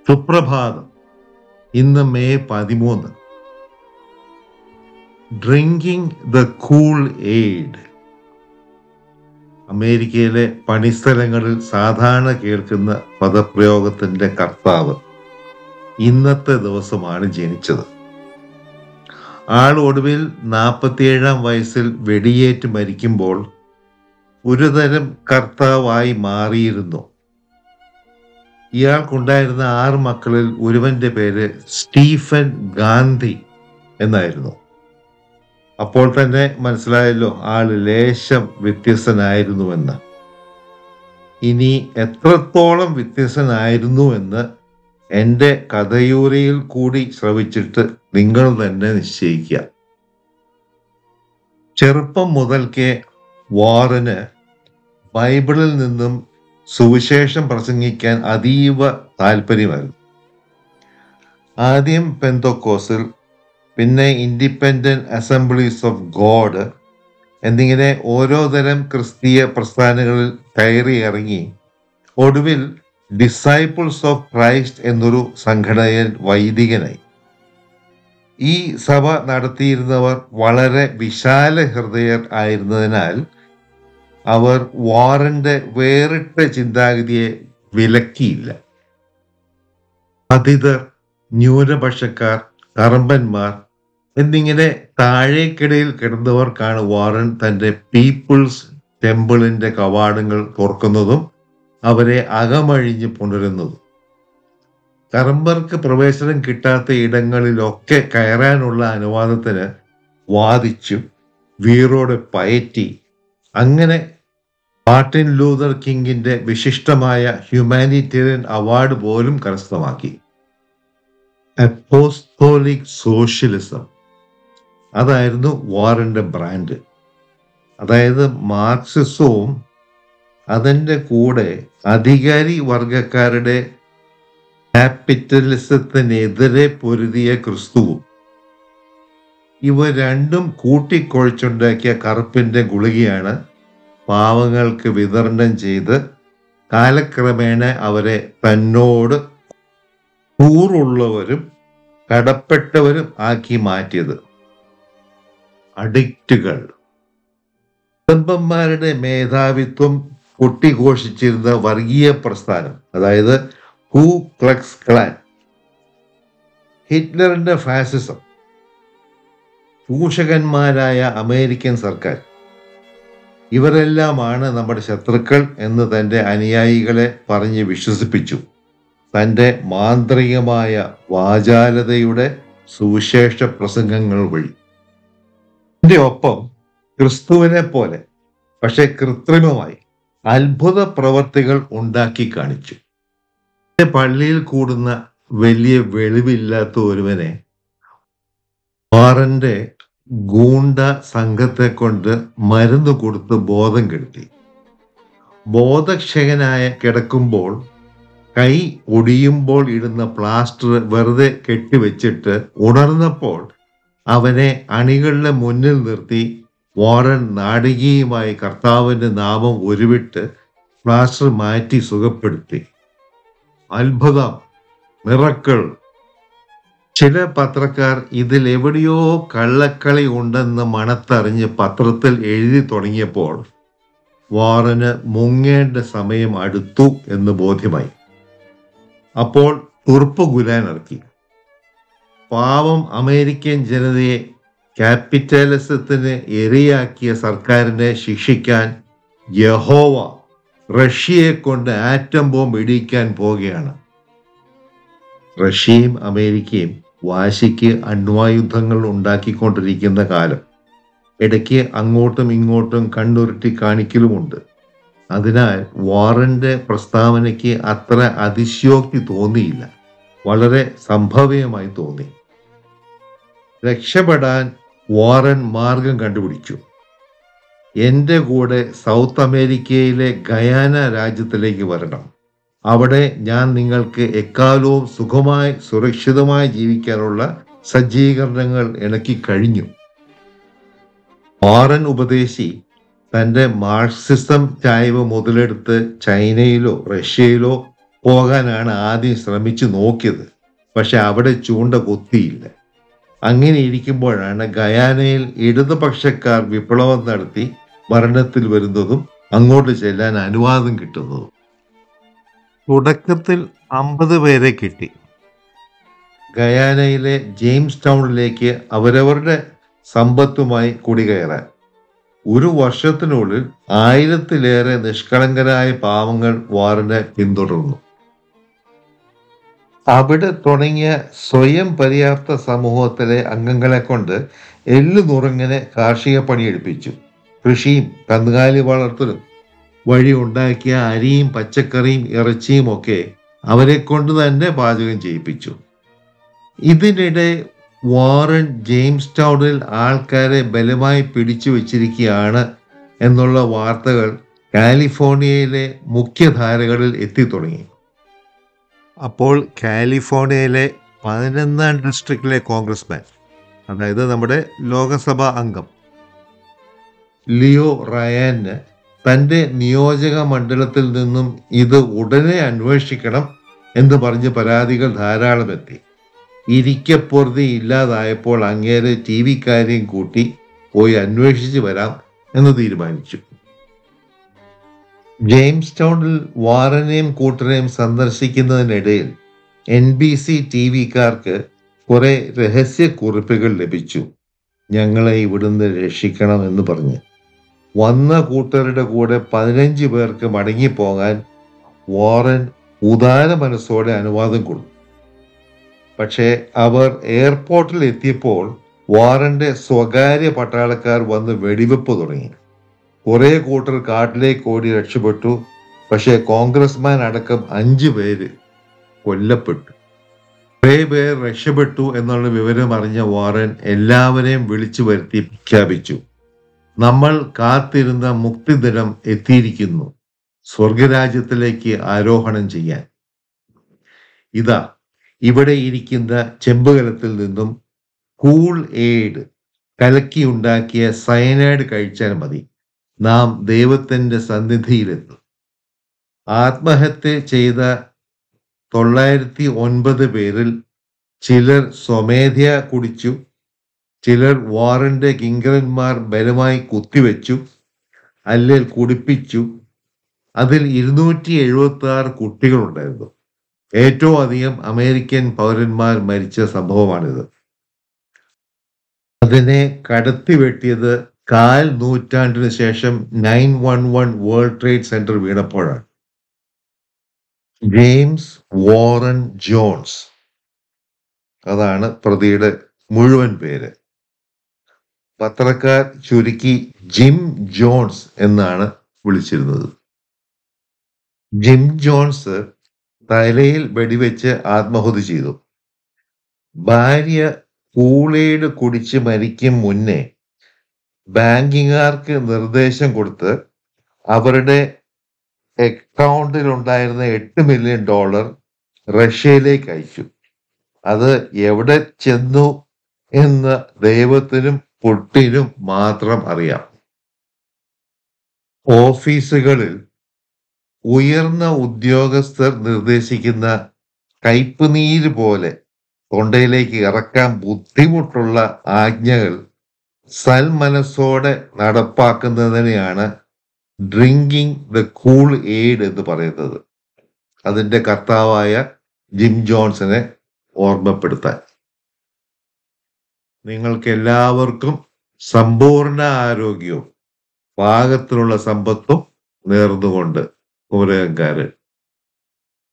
സുപ്രഭാതം ഇന്ന് മെയ് പതിമൂന്ന് ഡ്രിങ്കിങ് ദ കൂൾ എയ്ഡ് അമേരിക്കയിലെ പണിസ്ഥലങ്ങളിൽ സാധാരണ കേൾക്കുന്ന പദപ്രയോഗത്തിന്റെ കർത്താവ് ഇന്നത്തെ ദിവസമാണ് ജനിച്ചത് ആൾ ഒടുവിൽ നാൽപ്പത്തിയേഴാം വയസ്സിൽ വെടിയേറ്റ് മരിക്കുമ്പോൾ ഒരുതരം കർത്താവായി മാറിയിരുന്നു ഇയാൾക്കുണ്ടായിരുന്ന ആറ് മക്കളിൽ ഒരുവന്റെ പേര് സ്റ്റീഫൻ ഗാന്ധി എന്നായിരുന്നു അപ്പോൾ തന്നെ മനസ്സിലായല്ലോ ആള് ലേശം വ്യത്യസ്തനായിരുന്നുവെന്ന് ഇനി എത്രത്തോളം വ്യത്യസ്തനായിരുന്നു എന്ന് എൻ്റെ കഥയൂരയിൽ കൂടി ശ്രവിച്ചിട്ട് നിങ്ങൾ തന്നെ നിശ്ചയിക്കുക ചെറുപ്പം മുതൽക്കേ വാറന് ബൈബിളിൽ നിന്നും സുവിശേഷം പ്രസംഗിക്കാൻ അതീവ താല്പര്യമായിരുന്നു ആദ്യം പെന്തോക്കോസിൽ പിന്നെ ഇൻഡിപെൻഡന്റ് അസംബ്ലീസ് ഓഫ് ഗോഡ് എന്നിങ്ങനെ ഓരോ തരം ക്രിസ്തീയ പ്രസ്ഥാനങ്ങളിൽ കയറി ഇറങ്ങി ഒടുവിൽ ഡിസൈപ്പിൾസ് ഓഫ് ക്രൈസ്റ്റ് എന്നൊരു സംഘടനയിൽ വൈദികനായി ഈ സഭ നടത്തിയിരുന്നവർ വളരെ വിശാല ഹൃദയർ ആയിരുന്നതിനാൽ അവർ വാറന്റെ വേറിട്ട ചിന്താഗതിയെ വിലക്കിയില്ല പതിതർ ന്യൂനപക്ഷക്കാർ കറമ്പന്മാർ എന്നിങ്ങനെ താഴേക്കിടയിൽ കിടന്നവർക്കാണ് വാറൻ തന്റെ പീപ്പിൾസ് ടെമ്പിളിന്റെ കവാടങ്ങൾ തുറക്കുന്നതും അവരെ അകമഴിഞ്ഞ് പുണരുന്നതും കറമ്പർക്ക് പ്രവേശനം കിട്ടാത്ത ഇടങ്ങളിലൊക്കെ കയറാനുള്ള അനുവാദത്തിന് വാദിച്ചു വീറോടെ പയറ്റി അങ്ങനെ മാർട്ടിൻ ലൂതർ കിങ്ങിന്റെ വിശിഷ്ടമായ ഹ്യൂമാനിറ്റേറിയൻ അവാർഡ് പോലും കരസ്ഥമാക്കി അപ്പോസ്തോലിക് സോഷ്യലിസം അതായിരുന്നു വാറിന്റെ ബ്രാൻഡ് അതായത് മാർക്സിസവും അതിൻ്റെ കൂടെ അധികാരി വർഗക്കാരുടെ ക്യാപിറ്റലിസത്തിനെതിരെ പൊരുതിയ ക്രിസ്തുവും ഇവ രണ്ടും കൂട്ടിക്കുഴച്ചുണ്ടാക്കിയ കറുപ്പിന്റെ ഗുളികയാണ് പാവങ്ങൾക്ക് വിതരണം ചെയ്ത് കാലക്രമേണ അവരെ തന്നോട് കൂറുള്ളവരും കടപ്പെട്ടവരും ആക്കി മാറ്റിയത് അഡിക്റ്റുകൾ കുടുംബന്മാരുടെ മേധാവിത്വം കൊട്ടിഘോഷിച്ചിരുന്ന വർഗീയ പ്രസ്ഥാനം അതായത് ഹൂ ക്ലക്സ് ക്ലാൻ ഹിറ്റ്ലറിന്റെ ഫാസിസം ചൂഷകന്മാരായ അമേരിക്കൻ സർക്കാർ ഇവരെല്ലാമാണ് നമ്മുടെ ശത്രുക്കൾ എന്ന് തൻ്റെ അനുയായികളെ പറഞ്ഞ് വിശ്വസിപ്പിച്ചു തൻ്റെ മാന്ത്രികമായ വാചാലതയുടെ സുവിശേഷ പ്രസംഗങ്ങൾ വഴി ഇതിന്റെ ഒപ്പം ക്രിസ്തുവിനെ പോലെ പക്ഷെ കൃത്രിമമായി അത്ഭുത പ്രവർത്തികൾ ഉണ്ടാക്കി കാണിച്ചു പള്ളിയിൽ കൂടുന്ന വലിയ വെളിവില്ലാത്ത ഒരുവനെ വാറന്റെ ഗൂണ്ട സംഘത്തെ കൊണ്ട് മരുന്ന് കൊടുത്ത് ബോധം കെടുത്തി ബോധക്ഷയനായ കിടക്കുമ്പോൾ കൈ ഒടിയുമ്പോൾ ഇടുന്ന പ്ലാസ്റ്റർ വെറുതെ കെട്ടിവെച്ചിട്ട് ഉണർന്നപ്പോൾ അവനെ അണികളുടെ മുന്നിൽ നിർത്തി വാറൻ നാടകീയമായി കർത്താവിന്റെ നാമം ഉരുവിട്ട് പ്ലാസ്റ്റർ മാറ്റി സുഖപ്പെടുത്തി അത്ഭുതം മിറക്കൾ ചില പത്രക്കാർ ഇതിൽ എവിടെയോ കള്ളക്കളി ഉണ്ടെന്ന് മണത്തറിഞ്ഞ് പത്രത്തിൽ എഴുതി തുടങ്ങിയപ്പോൾ വാറന് മുങ്ങേണ്ട സമയം അടുത്തു എന്ന് ബോധ്യമായി അപ്പോൾ തുറുപ്പ് ഗുലാൻ ഇറക്കി പാവം അമേരിക്കൻ ജനതയെ ക്യാപിറ്റലിസത്തിന് ഇരയാക്കിയ സർക്കാരിനെ ശിക്ഷിക്കാൻ യഹോവ റഷ്യയെ കൊണ്ട് ആറ്റം ബോംബ് ഇടിക്കാൻ പോവുകയാണ് റഷ്യയും അമേരിക്കയും വാശിക്ക് അണ്വായുധങ്ങൾ ഉണ്ടാക്കിക്കൊണ്ടിരിക്കുന്ന കാലം ഇടയ്ക്ക് അങ്ങോട്ടും ഇങ്ങോട്ടും കണ്ണുരുട്ടി കാണിക്കലുമുണ്ട് അതിനാൽ വാറന്റെ പ്രസ്താവനയ്ക്ക് അത്ര അതിശയോക്തി തോന്നിയില്ല വളരെ സംഭവ്യമായി തോന്നി രക്ഷപ്പെടാൻ വാറൻ മാർഗം കണ്ടുപിടിച്ചു എൻ്റെ കൂടെ സൗത്ത് അമേരിക്കയിലെ ഗയാന രാജ്യത്തിലേക്ക് വരണം അവിടെ ഞാൻ നിങ്ങൾക്ക് എക്കാലവും സുഖമായി സുരക്ഷിതമായി ജീവിക്കാനുള്ള സജ്ജീകരണങ്ങൾ ഇണക്കി കഴിഞ്ഞു വാറൻ ഉപദേശി തന്റെ മാർക്സിസം ചായ്വ് മുതലെടുത്ത് ചൈനയിലോ റഷ്യയിലോ പോകാനാണ് ആദ്യം ശ്രമിച്ചു നോക്കിയത് പക്ഷെ അവിടെ ചൂണ്ട കൊത്തിയില്ല അങ്ങനെ ഇരിക്കുമ്പോഴാണ് ഗയാനയിൽ ഇടതുപക്ഷക്കാർ വിപ്ലവം നടത്തി ഭരണത്തിൽ വരുന്നതും അങ്ങോട്ട് ചെല്ലാൻ അനുവാദം കിട്ടുന്നതും തുടക്കത്തിൽ അമ്പത് പേരെ കിട്ടി ഗയാനയിലെ ജെയിംസ് ടൗണിലേക്ക് അവരവരുടെ സമ്പത്തുമായി കുടികയറാൻ ഒരു വർഷത്തിനുള്ളിൽ ആയിരത്തിലേറെ നിഷ്കളങ്കരായ പാവങ്ങൾ വാറിനെ പിന്തുടർന്നു അവിടെ തുടങ്ങിയ സ്വയം പര്യാപ്ത സമൂഹത്തിലെ അംഗങ്ങളെ കൊണ്ട് എല്ലു നുറുങ്ങനെ കാർഷിക പണിയെടുപ്പിച്ചു കൃഷിയും കന്നുകാലി വളർത്തലും വഴി ഉണ്ടാക്കിയ അരിയും പച്ചക്കറിയും ഇറച്ചിയും ഒക്കെ അവരെ കൊണ്ട് തന്നെ പാചകം ചെയ്യിപ്പിച്ചു ഇതിനിടെ വാറൻ ജെയിംസ് ടൗണിൽ ആൾക്കാരെ ബലമായി പിടിച്ചു വച്ചിരിക്കുകയാണ് എന്നുള്ള വാർത്തകൾ കാലിഫോർണിയയിലെ മുഖ്യധാരകളിൽ എത്തിത്തുടങ്ങി അപ്പോൾ കാലിഫോർണിയയിലെ പതിനൊന്നാം ഡിസ്ട്രിക്റ്റിലെ കോൺഗ്രസ്മാൻ അതായത് നമ്മുടെ ലോകസഭാ അംഗം ലിയോ റയാന് തൻ്റെ നിയോജക മണ്ഡലത്തിൽ നിന്നും ഇത് ഉടനെ അന്വേഷിക്കണം എന്ന് പറഞ്ഞ് പരാതികൾ ധാരാളം എത്തി ഇരിക്കപ്പൊറുതി ഇല്ലാതായപ്പോൾ അങ്ങേരെ ടി വിക്കാരെയും കൂട്ടി പോയി അന്വേഷിച്ച് വരാം എന്ന് തീരുമാനിച്ചു ജെയിംസ് ടൗണിൽ വാറനെയും കൂട്ടരെയും സന്ദർശിക്കുന്നതിനിടയിൽ എൻ ബി സി ടി വിക്കാർക്ക് കുറെ രഹസ്യ കുറിപ്പുകൾ ലഭിച്ചു ഞങ്ങളെ ഇവിടുന്ന് രക്ഷിക്കണം എന്ന് പറഞ്ഞ് വന്ന കൂട്ടരുടെ കൂടെ പതിനഞ്ച് പേർക്ക് മടങ്ങിപ്പോകാൻ വാറൻ ഉദാര മനസ്സോടെ അനുവാദം കൊടുത്തു പക്ഷേ അവർ എയർപോർട്ടിൽ എത്തിയപ്പോൾ വാറന്റെ സ്വകാര്യ പട്ടാളക്കാർ വന്ന് വെടിവെപ്പ് തുടങ്ങി കുറെ കൂട്ടർ കാട്ടിലേക്ക് ഓടി രക്ഷപ്പെട്ടു പക്ഷേ കോൺഗ്രസ്മാൻ അടക്കം അഞ്ചു പേര് കൊല്ലപ്പെട്ടു കുറെ പേർ രക്ഷപ്പെട്ടു എന്നുള്ള വിവരം അറിഞ്ഞ വാറൻ എല്ലാവരെയും വിളിച്ചു വരുത്തി പ്രഖ്യാപിച്ചു നമ്മൾ കാത്തിരുന്ന മുക്തിദിനം എത്തിയിരിക്കുന്നു സ്വർഗരാജ്യത്തിലേക്ക് ആരോഹണം ചെയ്യാൻ ഇതാ ഇവിടെ ഇരിക്കുന്ന ചെമ്പുകലത്തിൽ നിന്നും കൂൾ എയ്ഡ് കലക്കിയുണ്ടാക്കിയ സയനൈഡ് കഴിച്ചാൽ മതി നാം ദൈവത്തിന്റെ സന്നിധിയിലെത്തും ആത്മഹത്യ ചെയ്ത തൊള്ളായിരത്തി ഒൻപത് പേരിൽ ചിലർ സ്വമേധയ കുടിച്ചു ചിലർ വാറന്റെ കിങ്കരന്മാർ ബലമായി കുത്തിവെച്ചു അല്ലെങ്കിൽ കുടിപ്പിച്ചു അതിൽ ഇരുന്നൂറ്റി എഴുപത്തി ആറ് കുട്ടികളുണ്ടായിരുന്നു ഏറ്റവും അധികം അമേരിക്കൻ പൗരന്മാർ മരിച്ച സംഭവമാണിത് അതിനെ കടത്തി വെട്ടിയത് കാൽ നൂറ്റാണ്ടിന് ശേഷം nine one one World Trade Center വീണപ്പോഴാണ് ജെയിംസ് വാറൻ ജോൺസ് അതാണ് പ്രതിയുടെ മുഴുവൻ പേര് പത്രക്കാർ ചുരുക്കി ജിം ജോൺസ് എന്നാണ് വിളിച്ചിരുന്നത് ജിം ജോൺസ് തലയിൽ വെടിവെച്ച് ആത്മാഹുതി ചെയ്തു ഭാര്യ കൂളേട് കുടിച്ച് മരിക്കും മുന്നേ ബാങ്കിങ്ങാർക്ക് നിർദ്ദേശം കൊടുത്ത് അവരുടെ അക്കൗണ്ടിൽ ഉണ്ടായിരുന്ന എട്ട് മില്യൺ ഡോളർ റഷ്യയിലേക്ക് അയച്ചു അത് എവിടെ ചെന്നു എന്ന് ദൈവത്തിനും പുട്ടിനും മാത്രം അറിയാം ഓഫീസുകളിൽ ഉയർന്ന ഉദ്യോഗസ്ഥർ നിർദ്ദേശിക്കുന്ന കയ്പുനീര് പോലെ തൊണ്ടയിലേക്ക് ഇറക്കാൻ ബുദ്ധിമുട്ടുള്ള ആജ്ഞകൾ സൽമനസ്സോടെ നടപ്പാക്കുന്നതിനെയാണ് ഡ്രിങ്കിങ് ദ കൂൾ എയ്ഡ് എന്ന് പറയുന്നത് അതിന്റെ കർത്താവായ ജിം ജോൺസനെ ഓർമ്മപ്പെടുത്താൻ നിങ്ങൾക്ക് എല്ലാവർക്കും സമ്പൂർണ്ണ ആരോഗ്യവും പാകത്തിലുള്ള സമ്പത്തും നേർന്നുകൊണ്ട് കുമരകംകാര്